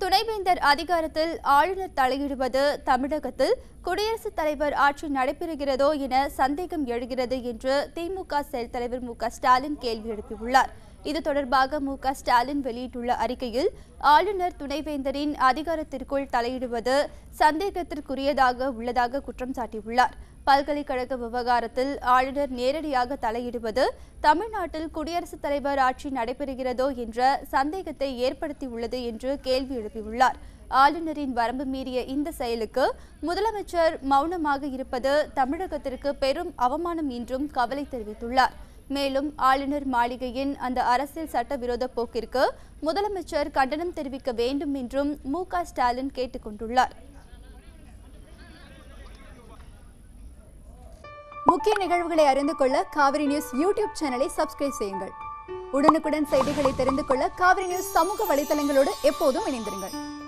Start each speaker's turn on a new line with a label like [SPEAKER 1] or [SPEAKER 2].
[SPEAKER 1] துணைவேந்தர் அதிகாரத்தில் ஆளுநர் தலையிடுவது தமிழகத்தில் குடியரசுத் தலைவர் ஆட்சி நடைபெறுகிறதோ என சந்தேகம் எழுகிறது என்று திமுக செயல் தலைவர் மு க ஸ்டாலின் கேள்வி எழுப்பியுள்ளார் இது தொடர்பாக மு க ஸ்டாலின் வெளியிட்டுள்ள அறிக்கையில் ஆளுநர் துணைவேந்தரின் அதிகாரத்திற்குள் தலையிடுவது சந்தேகத்திற்குரியதாக உள்ளதாக குற்றம் சாட்டியுள்ளார் பல்கலைக்கழக விவகாரத்தில் ஆளுநர் நேரடியாக தலையிடுவது தமிழ்நாட்டில் குடியரசுத் தலைவர் ஆட்சி நடைபெறுகிறதோ என்ற சந்தேகத்தை ஏற்படுத்தியுள்ளது என்று கேள்வி எழுப்பியுள்ளார் ஆளுநரின் வரம்பு மீறிய இந்த செயலுக்கு முதலமைச்சர் மௌனமாக இருப்பது தமிழகத்திற்கு பெரும் அவமானம் என்றும் கவலை தெரிவித்துள்ளார் மேலும் ஆளுநர் மாளிகையின் அந்த அரசியல் சட்டவிரோத போக்கிற்கு முதலமைச்சர் கண்டனம் தெரிவிக்க வேண்டும் என்றும் மு க ஸ்டாலின் கேட்டுக் கொண்டுள்ளார்
[SPEAKER 2] முக்கிய நிகழ்வுகளை அறிந்து கொள்ள காவிரி நியூஸ் யூடியூப் சேனலை சப்ஸ்கிரைப் செய்யுங்கள் உடனுக்குடன் செய்திகளை தெரிந்து கொள்ள காவிரி நியூஸ் சமூக வலைதளங்களோடு எப்போதும் இணைந்திருங்கள்